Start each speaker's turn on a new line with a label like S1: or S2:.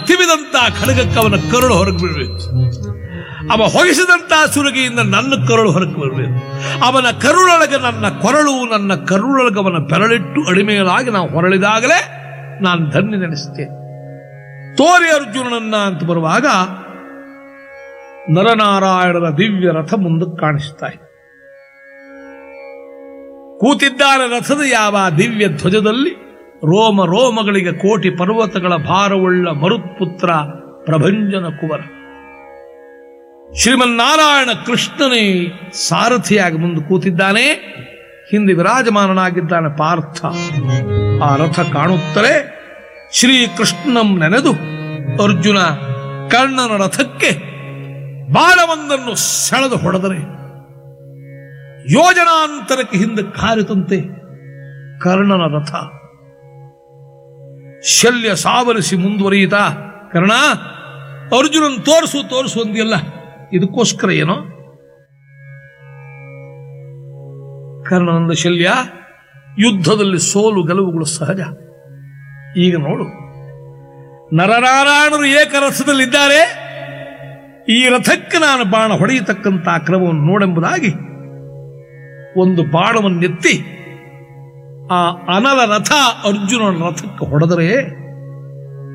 S1: ತಿವಿದಂತ ಖಡ್ಗಕ್ಕೆ ಅವನ ಕರುಳು ಹೊರಗೆ ಬೀಳಬೇಕು ಅವ ಹೊಗೆಸಿದಂತ ಸುರಗಿಯಿಂದ ನನ್ನ ಕರುಳು ಹೊರಗೆ ಬರಬೇಕು ಅವನ ಕರುಳೊಳಗೆ ನನ್ನ ಕೊರಳು ನನ್ನ ಕರುಳೊಳಗೆ ಅವನ ಬೆರಳಿಟ್ಟು ಅಡಿಮೆಯಲಾಗಿ ನಾವು ಹೊರಳಿದಾಗಲೇ ನಾನು ಧನ್ಯ ನೆನೆಸ್ತೇನೆ ತೋರಿ ಅರ್ಜುನನನ್ನ ಅಂತ ಬರುವಾಗ ನರನಾರಾಯಣನ ದಿವ್ಯ ರಥ ಮುಂದಕ್ಕೆ ಕಾಣಿಸ್ತಾ ಇದೆ ಕೂತಿದ್ದಾರೆ ರಥದ ಯಾವ ದಿವ್ಯ ಧ್ವಜದಲ್ಲಿ ರೋಮ ರೋಮಗಳಿಗೆ ಕೋಟಿ ಪರ್ವತಗಳ ಭಾರವುಳ್ಳ ಮರುತ್ಪುತ್ರ ಪ್ರಭಂಜನ ಕುವರ ಶ್ರೀಮನ್ನಾರಾಯಣ ಕೃಷ್ಣನೇ ಸಾರಥಿಯಾಗಿ ಮುಂದೆ ಕೂತಿದ್ದಾನೆ ಹಿಂದೆ ವಿರಾಜಮಾನನಾಗಿದ್ದಾನೆ ಪಾರ್ಥ ಆ ರಥ ಕಾಣುತ್ತಲೇ ಶ್ರೀಕೃಷ್ಣಂ ನೆನೆದು ಅರ್ಜುನ ಕರ್ಣನ ರಥಕ್ಕೆ ಬಾಣವೊಂದನ್ನು ಸೆಳೆದು ಹೊಡೆದರೆ ಯೋಜನಾಂತರಕ್ಕೆ ಹಿಂದೆ ಕಾರಿತಂತೆ ಕರ್ಣನ ರಥ ಶಲ್ಯ ಸಾವರಿಸಿ ಮುಂದುವರಿಯಿತಾ ಕರ್ಣ ಅರ್ಜುನನ್ ತೋರಿಸು ತೋರಿಸು ಅಂದಿಯಲ್ಲ ಇದಕ್ಕೋಸ್ಕರ ಏನೋ ಕರ್ಣನಂದ ಶಲ್ಯ ಯುದ್ಧದಲ್ಲಿ ಸೋಲು ಗೆಲುವುಗಳು ಸಹಜ ಈಗ ನೋಡು ನರನಾರಾಯಣರು ಏಕರಥದಲ್ಲಿದ್ದಾರೆ ಈ ರಥಕ್ಕೆ ನಾನು ಬಾಣ ಹೊಡೆಯತಕ್ಕಂಥ ಕ್ರಮವನ್ನು ನೋಡೆಂಬುದಾಗಿ ಒಂದು ಬಾಣವನ್ನೆತ್ತಿ ಆ ಅನಲ ರಥ ಅರ್ಜುನನ ರಥಕ್ಕೆ ಹೊಡೆದರೆ